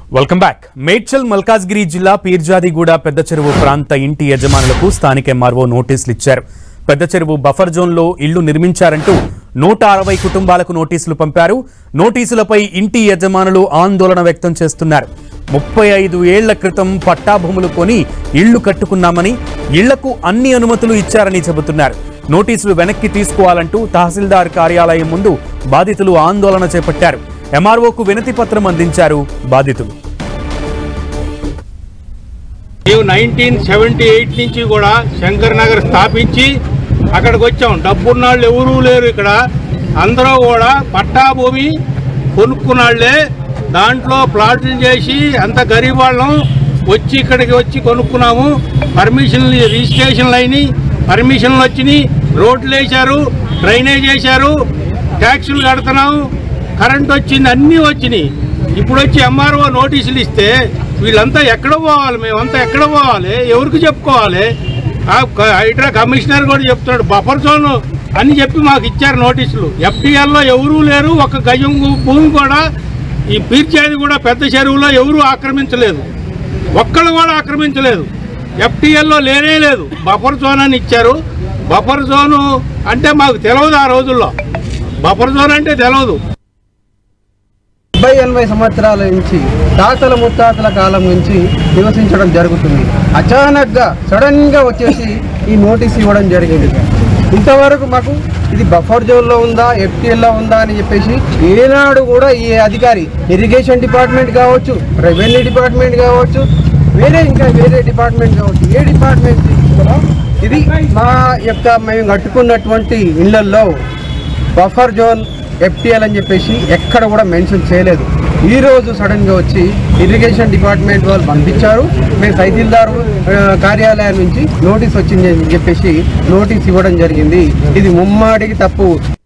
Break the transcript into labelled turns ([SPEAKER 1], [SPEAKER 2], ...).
[SPEAKER 1] welcome back Medchal Malkajgiri జిల్లా పీర్జాదిగూడ పెద్ద చెరువు ప్రాంత ఇంటి యజమానులకు స్థానిక ఎంఆర్ఓ నోటీసులు ఇచ్చారు పెద్ద చెరువు బఫర్ జోన్లో ఇళ్లు నిర్మించారంటూ నూట అరవై కుటుంబాలకు నోటీసులు పంపారు నోటీసులపై ఇంటి యజమానులు ఆందోళన వ్యక్తం చేస్తున్నారు ముప్పై ఐదు ఏళ్ల క్రితం పట్టా భూములు కొని ఇళ్లు కట్టుకున్నామని ఇళ్లకు అన్ని అనుమతులు ఇచ్చారని చెబుతున్నారు నోటీసులు వెనక్కి తీసుకోవాలంటూ తహసీల్దార్ కార్యాలయం ముందు బాధితులు ఆందోళన చేపట్టారు ఎంఆర్ఓకు వినతి పత్రం అందించారు బాధితులు
[SPEAKER 2] మేము నైన్టీన్ సెవెంటీ ఎయిట్ నుంచి కూడా శంకర్ నగర్ స్థాపించి అక్కడికి వచ్చాం డబ్బున్నాళ్ళు ఎవరూ లేరు ఇక్కడ అందరూ కూడా పట్టా భూమి కొనుక్కున్నాళ్లే దాంట్లో ప్లాట్లు చేసి అంత గరీబ్ వాళ్ళం వచ్చి ఇక్కడికి వచ్చి కొనుక్కున్నాము పర్మిషన్లు రిజిస్ట్రేషన్లు అయినాయి పర్మిషన్లు వచ్చినాయి రోడ్లు వేశారు డ్రైనేజ్ వేశారు ట్యాక్సులు కడుతున్నాము కరెంట్ వచ్చింది అన్నీ వచ్చినాయి ఇప్పుడు వచ్చి ఎంఆర్ఓ నోటీసులు ఇస్తే వీళ్ళంతా ఎక్కడ పోవాలి మేమంతా ఎక్కడ పోవాలి ఎవరికి చెప్పుకోవాలి ఆ క- హైడ్రా కమిషనర్ కూడా చెప్తున్నాడు బఫర్ జోన్ అని చెప్పి మాకు ఇచ్చారు నోటీసులు ఎఫ్టీఎల్లో ఎవరూ లేరు ఒక గజం భూ- భూమి కూడా ఈ పీర్చేది కూడా పెద్ద చెరువులో ఎవరూ ఆక్రమించలేదు ఒక్కళ్ళు కూడా ఆక్రమించలేదు ఎఫ్టీఎల్లో లేనే లేదు బఫర్ జోన్ అని ఇచ్చారు బఫర్ జోను అంటే మాకు తెలియదు ఆ రోజుల్లో బఫర్ జోన్ అంటే తెలియదు
[SPEAKER 3] డెబ్బై ఎనభై సంవత్సరాల నుంచి తాతల ముత్తాతల కాలం నుంచి నివసించడం జరుగుతుంది అచానక్గా సడన్ గా వచ్చేసి ఈ నోటీస్ ఇవ్వడం జరిగింది ఇంతవరకు మాకు ఇది బఫర్ జోన్లో ఉందా ఎఫ్టీఎల్లో ఉందా అని చెప్పేసి ఏనాడు కూడా ఈ అధికారి ఇరిగేషన్ డిపార్ట్మెంట్ కావచ్చు రెవెన్యూ డిపార్ట్మెంట్ కావచ్చు వేరే ఇంకా వేరే డిపార్ట్మెంట్ కావచ్చు ఏ డిపార్ట్మెంట్ కూడా ఇది మా యొక్క మేము కట్టుకున్నటువంటి ఇళ్లల్లో బఫర్ జోన్ ఎఫ్టీఎల్ అని చెప్పేసి ఎక్కడ కూడా మెన్షన్ చేయలేదు ఈ రోజు సడన్ గా వచ్చి ఇరిగేషన్ డిపార్ట్మెంట్ వాళ్ళు పంపించారు మేము తహసీల్దార్ ఆ, కార్యాలయం నుంచి నోటీస్ వచ్చింది అని చెప్పేసి నోటీస్ ఇవ్వడం జరిగింది ఇది ముమ్మాడికి తప్పు